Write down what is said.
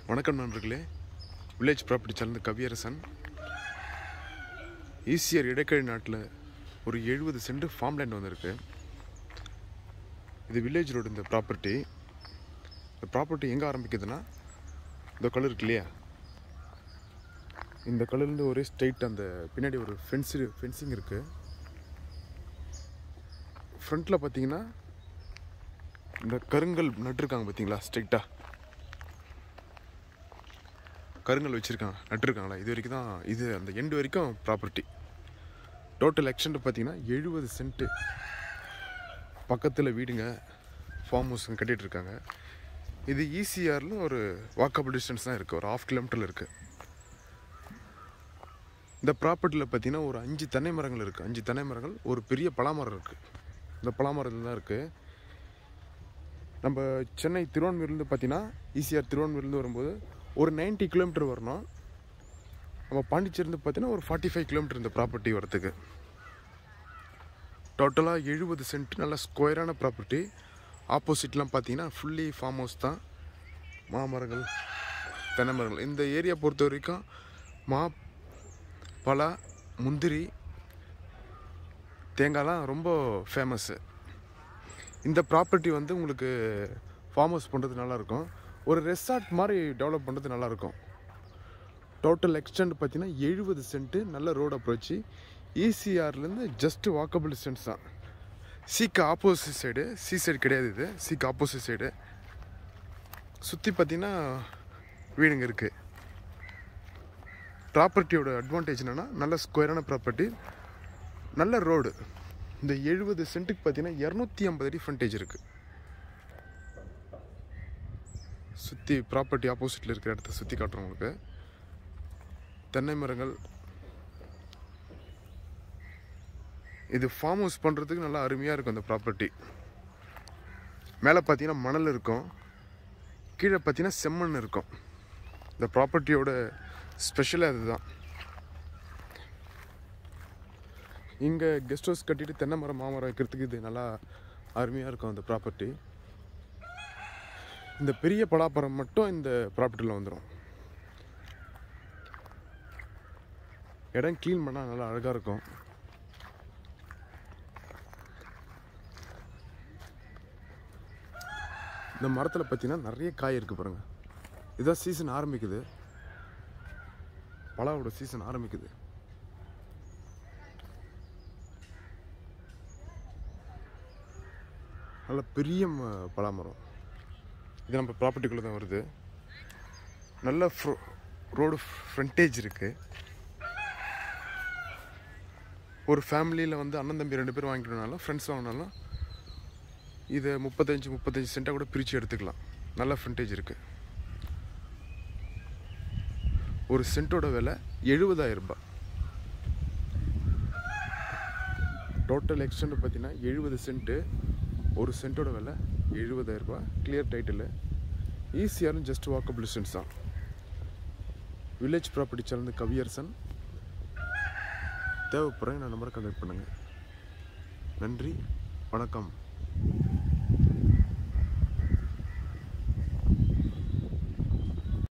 வணக்கம் நண்பர்களே village property சார்ந்த கவியரசன் ஈசிஆர் இடைக்கழி நாட்டில் ஒரு எழுபது சென்ட் ஃபார்ம் லேண்ட் வந்திருக்கு இது வில்லேஜ் ரோடு இந்த ப்ராப்பர்ட்டி இந்த ப்ராப்பர்ட்டி எங்கே ஆரம்பிக்குதுன்னா இந்த கலர் இருக்கு இல்லையா இந்த கலர்லேருந்து ஒரே ஸ்ட்ரைட் அந்த பின்னாடி ஒரு ஃபென்ஸு ஃபென்சிங் இருக்குது ஃப்ரண்ட்டில் பார்த்தீங்கன்னா இந்த கருங்கல் நட்டுருக்காங்க பார்த்தீங்களா ஸ்ட்ரைட்டாக கருங்கல் வச்சுருக்காங்க நட்டுருக்காங்களா இது வரைக்கும் தான் இது அந்த எண்டு வரைக்கும் ப்ராப்பர்ட்டி டோட்டல் எக்ஸ்டென்ட் பார்த்தீங்கன்னா எழுபது சென்ட்டு பக்கத்தில் வீடுங்க ஃபார்ம் ஹவுஸுங்க கட்டிகிட்டு இருக்காங்க இது ஈசிஆரில் ஒரு வாக்கபிள் டிஸ்டன்ஸ் தான் இருக்குது ஒரு ஆஃப் கிலோமீட்டரில் இருக்குது இந்த ப்ராப்பர்ட்டியில் பார்த்தீங்கன்னா ஒரு அஞ்சு தென்னை மரங்கள் இருக்குது அஞ்சு தென்னை மரங்கள் ஒரு பெரிய பலாமரம் இருக்குது இந்த பலாமரத்தில் தான் இருக்குது நம்ம சென்னை திருவான்மூர்லேருந்து பார்த்தீங்கன்னா ஈசிஆர் திருவான்மூர்லேருந்து வரும்போது ஒரு 90 கிலோமீட்டர் வரணும் நம்ம பாண்டிச்சேரிந்து பார்த்தீங்கன்னா ஒரு ஃபார்ட்டி ஃபைவ் கிலோமீட்டர் இந்த ப்ராப்பர்ட்டி வரத்துக்கு டோட்டலாக எழுபது சென்ட் நல்ல ஸ்கொயரான ப்ராப்பர்ட்டி ஆப்போசிட்லாம் பார்த்தீங்கன்னா ஃபுல்லி ஃபார்ம் ஹவுஸ் தான் மாமரங்கள் தென்னை மரங்கள் இந்த ஏரியா பொறுத்த வரைக்கும் மா பலா முந்திரி தேங்காய்லாம் ரொம்ப ஃபேமஸ்ஸு இந்த ப்ராப்பர்ட்டி வந்து உங்களுக்கு ஃபார்ம் ஹவுஸ் பண்ணுறது நல்லாயிருக்கும் ஒரு ரெசார்ட் மாதிரி டெவலப் பண்ணுறது நல்லாயிருக்கும் டோட்டல் எக்ஸ்டெண்ட் பார்த்தீங்கன்னா எழுபது சென்ட்டு நல்ல ரோடு அப்ரோச்சு ஈசிஆர்லேருந்து ஜஸ்ட் வாக்கபிள் டிஸ்டன்ஸ் தான் சீக்கு ஆப்போசிட் சைடு சி சைடு கிடையாது இது சீக்கு ஆப்போசிட் சைடு சுற்றி பார்த்தீங்கன்னா வீடுங்க இருக்குது ப்ராப்பர்ட்டியோட அட்வான்டேஜ் என்னென்னா நல்ல ஸ்கொயரான ப்ராப்பர்ட்டி நல்ல ரோடு இந்த எழுபது சென்ட்டுக்கு பார்த்தீங்கன்னா இரநூத்தி ஐம்பது அடி ஃப்ரண்டேஜ் இருக்குது சுற்றி ப்ராப்பர்ட்டி ஆப்போசிட்டில் இருக்கிற இடத்த சுற்றி காட்டுறோம் உங்களுக்கு தென்னை மரங்கள் இது ஃபார்ம் ஹவுஸ் பண்ணுறதுக்கு நல்லா அருமையாக இருக்கும் இந்த ப்ராப்பர்ட்டி மேலே பார்த்தீங்கன்னா மணல் இருக்கும் கீழே பார்த்தீங்கன்னா செம்மண் இருக்கும் இந்த ப்ராப்பர்ட்டியோட ஸ்பெஷலே அதுதான் இங்கே கெஸ்ட் ஹவுஸ் கட்டிட்டு தென்னை மரம் மாமரம் வைக்கிறதுக்கு இது நல்லா அருமையாக இருக்கும் அந்த ப்ராப்பர்ட்டி இந்த பெரிய பலாப்பழம் மட்டும் இந்த ப்ராப்பர்ட்டியில் வந்துடும் இடம் க்ளீன் பண்ணால் நல்லா அழகாக இருக்கும் இந்த மரத்தில் பார்த்தீங்கன்னா நிறைய காய் இருக்குது பாருங்க இதான் சீசன் ஆரம்பிக்குது பலாவோட சீசன் ஆரம்பிக்குது நல்ல பெரிய ம- பலாமரம் இது நம்ம ப்ராப்பர்ட்டிக்குள்ளே தான் வருது நல்ல ஃப்ரோ ரோடு ஃப்ரண்டேஜ் இருக்குது ஒரு ஃபேமிலியில் வந்து அண்ணன் தம்பி ரெண்டு பேரும் வாங்கிக்கணுனாலும் ஃப்ரெண்ட்ஸ் வாங்கினாலும் இதை முப்பத்தஞ்சு முப்பத்தஞ்சு சென்ட்டாக கூட பிரித்து எடுத்துக்கலாம் நல்ல ஃப்ரண்டேஜ் இருக்குது ஒரு சென்ட்டோட விலை எழுபதாயிரம் ரூபாய் டோட்டல் எக்ஸ்டெண்ட் பார்த்தீங்கன்னா எழுபது சென்ட்டு ஒரு சென்ட்டோட விலை எழுபதாயிரம் ரூபாய் கிளியர் டைட்டில் ஈஸியாரும் ஜஸ்ட் வாக்கபிள் டிஸ்டன்ஸ் தான் வில்லேஜ் ப்ராப்பர்ட்டி சார்ந்த கவியரசன் தேவைப்படுற நான் நம்பரை கான்டாக்ட் பண்ணுங்கள் நன்றி வணக்கம்